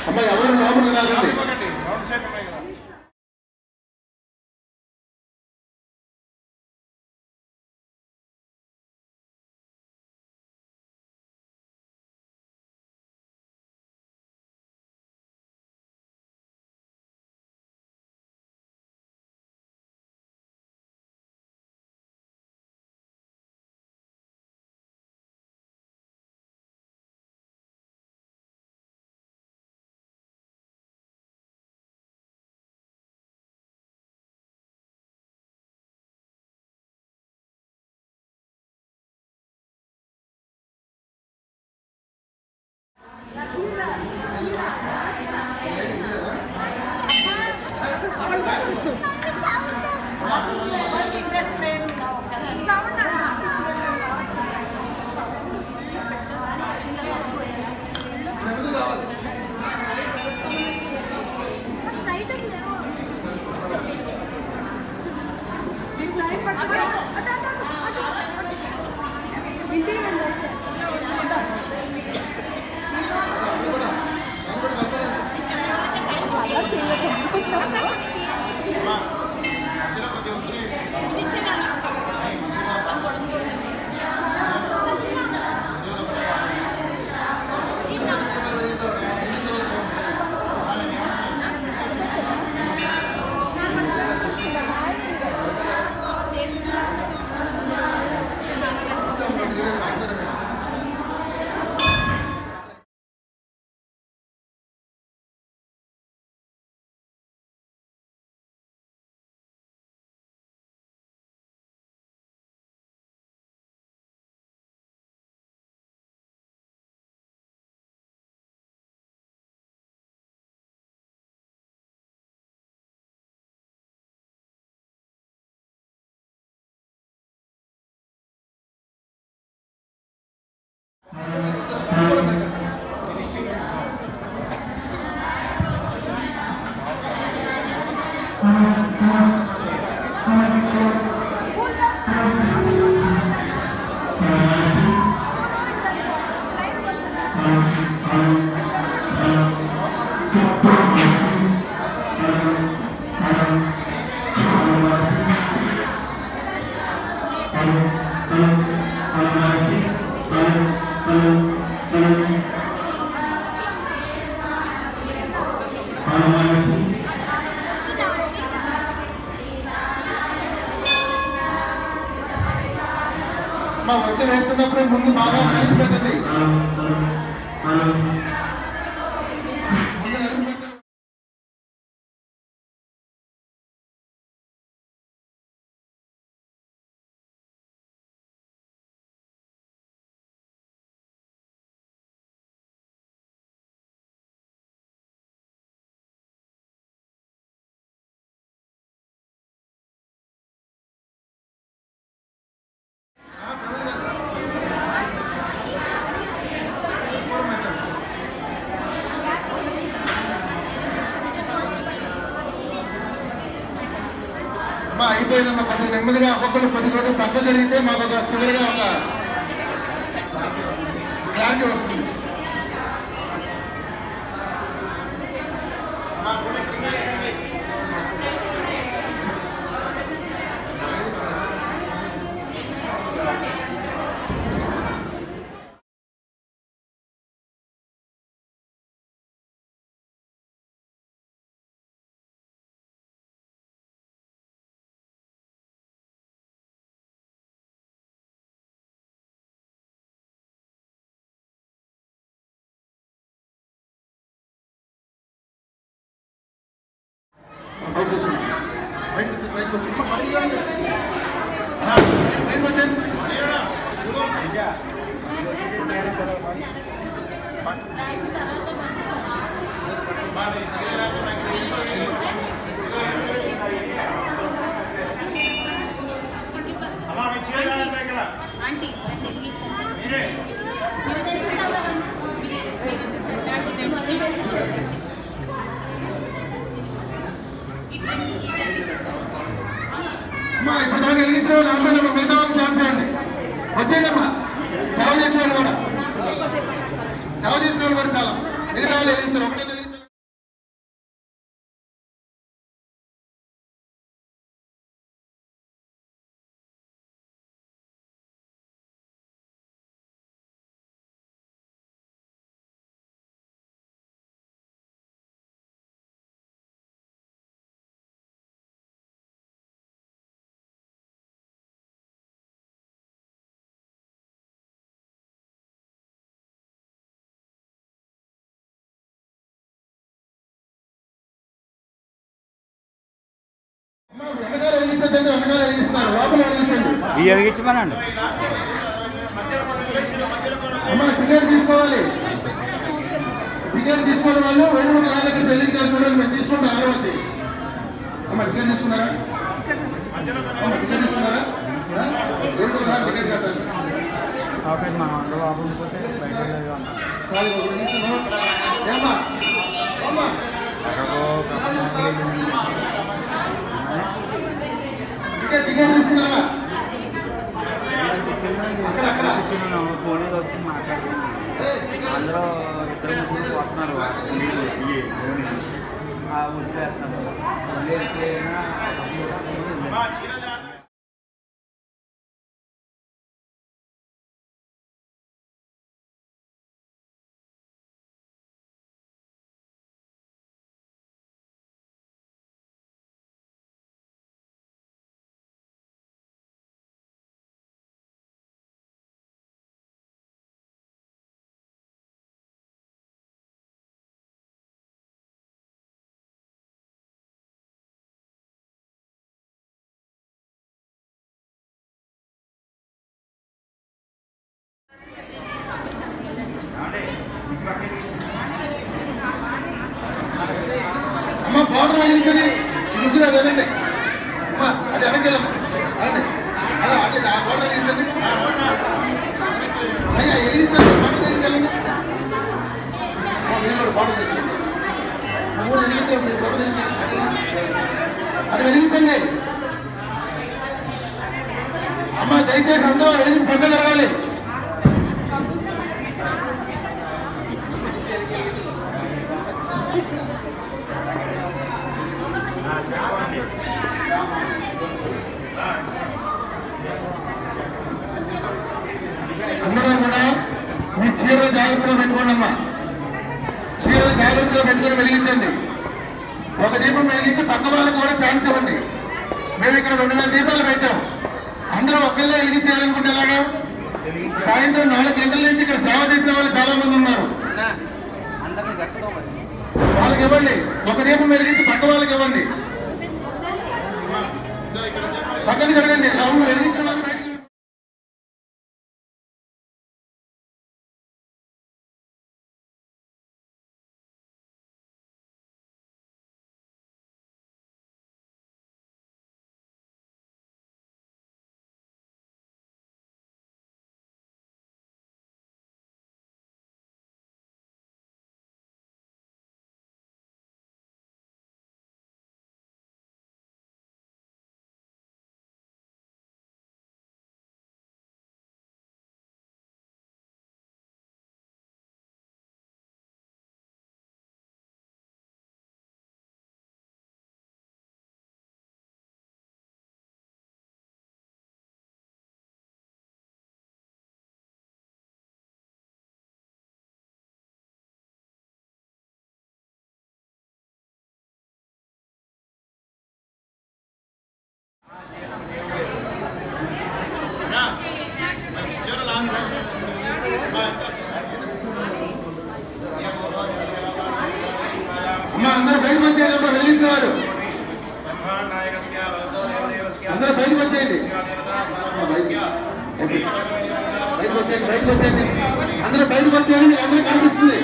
అమ్మ ఎవరు లోపలికి రాకండి ఇవ్వకండి రౌండ్ సైడ్ ఉన్నాయి కదా మా ఒత్తి వేస్తున్నప్పుడు ముందు బాగా నడిచి పెట్టండి ముందు నడిచి పెట్టండి. అమ్మా అయిపోయిందమ్మా కొద్దిగా నెమ్మదిగా ఒక్కొక్కరు కొద్ది కొద్ది పక్క జరిగితే మాకు ఒక చివరిగా ఒక క్లారిటీ వస్తుంది బయటకు వచ్చి బయటకు వచ్చి బయటకు వచ్చి అమ్మా, బయటకు రండి. ఆ, బయటకు వచ్చేయండి. అమ్మా మీ చీర కాదంతా ఇక్కడ ఆంటీ రండి, వెలిగించండి. మీరే మీరు తెచ్చుకుంటారు కదా? మీరు- మీరు వచ్చేసరికి ఆంటీ రెండు అన్నీ వెలిగించండి. ఇటు రండి, ఇటు వెలిగించండి. అమ్మా ఇప్పుడు దాకా వెలిగించిన వాళ్ళు అందరూ మిగతా వాళ్ళకి ఛాన్స్ ఇవ్వండి వచ్చేయండి అమ్మా సేవ చేసిన వాళ్ళు కూడా సేవ చేసిన వాళ్ళు కూడా చాలా మిగతా వాళ్ళు వెలిగిస్తారు ఒకటే వెలిగించారు అమ్మా, వెనకాల వెలిగించద్దంటే వెనకాల వెలిగిస్తున్నారు లోపల వెలిగించండి ఈ ఎదిగించమనండి అమ్మా టికెట్ తీసుకోవాలి టికెట్ తీసుకున్న వాళ్ళు వెయ్యి రూపాయలు నా దగ్గర చెల్లించాలి చూడండి మేము తీసుకుంటాం అగరబత్తి అమ్మ టికెట్ తీసుకున్నారా అమ్మ టికెట్ తీసుకున్నారా ఆ? వెయ్యి రూపాయలు టికెట్ కట్టాలి ఆపేసి మనం అందరూ ఆపకపోతే బయట లేదు అన్న చాలు, ఒక నిమిషం. ఏమ్మా అమ్మా టికెట్ టికెట్ తీసుకున్నారా అక్కడ అక్కడ ఫోన్ ఏదో వచ్చి మాట్లాడుతుంది ఏయ్, టికెట్ అందరూ ఇద్దరు ముగ్గురు పోతున్నారు నీళ్ళు ఇవి ధోని. ఆ వదిలేస్తున్నారు వదిలేసినా అమ్మ బార్డర్ వెలిగించండి ఈ ముగ్గురు అది వెళ్ళండి అమ్మ అది వెనకెళ్ళమ్మ రండి అలా అదే ఆ బార్డర్ వెలిగించండి అయ్యా వెలిగిస్తారు బార్డర్ వెలిగించాలండి అమ్మ, మీరు కూడా బార్డర్ వెలిగించండి మూడు వెలిగించండి మీరు బార్డర్ వెలిగించండి అది వెలిగించండి. అది వెలిగించండి అమ్మ దయచేసి అందరూ వెలిగించి పంట జరగాలి అందరూ కూడా మీ చీరలు జాగ్రత్తగా పెట్టుకోండి అమ్మా చీరలు జాగ్రత్తగా పెట్టుకొని వెలిగించండి ఒక దీపం వెలిగించి పక్క వాళ్ళకి కూడా ఛాన్స్ ఇవ్వండి మేము ఇక్కడ రెండు వేల దీపాలు పెట్టాం అందరూ ఒక్కళ్ళే వెలిగించేయాలనుకుంటే ఎలాగా సాయంత్రం నాలుగు గంటల నుంచి ఇక్కడ సేవ చేసిన వాళ్ళు చాలా మంది ఉన్నారు అందరినీ కష్టం వాళ్ళకి ఇవ్వండి ఒక దీపం వెలిగించి పక్క వాళ్ళకి ఇవ్వండి పక్కన జరగండి అవును వెలిగించిన వాళ్ళు బయటికి అమ్మా అందరూ బయటకు వచ్చేయండి అమ్మా వెలిగించిన వారు అందరూ బయటకు వచ్చేయండి అమ్మా, బయటికి. ఓకే. బయటకు వచ్చేయండి బయటకు వచ్చేయండి అందరూ బయటకు వచ్చేయండి మీకు అందరూ కనిపిస్తుంది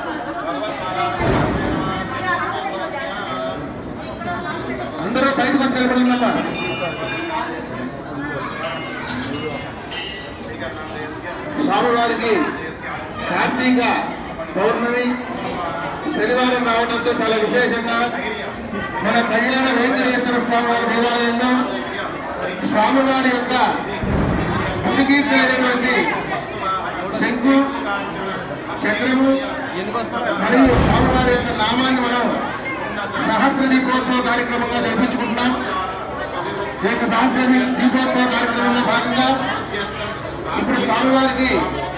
అందరూ బయటకు వచ్చి నిలబడండి అమ్మా స్వామివారికి కార్తీక పౌర్ణమి శనివారం రావడంతో చాలా విశేషంగా మన కళ్యాణ వెంకటేశ్వర స్వామి వారి దేవాలయంలో స్వామివారి యొక్క అభికీర్తమైనటువంటి శంకు చక్రము మరియు స్వామివారి యొక్క నామాన్ని మనం సహస్ర దీపోత్సవ కార్యక్రమంగా జరిపించుకుంటున్నాం ఈ యొక్క సహస్ర దీపోత్సవ కార్యక్రమంలో భాగంగా ఇప్పుడు స్వామివారికి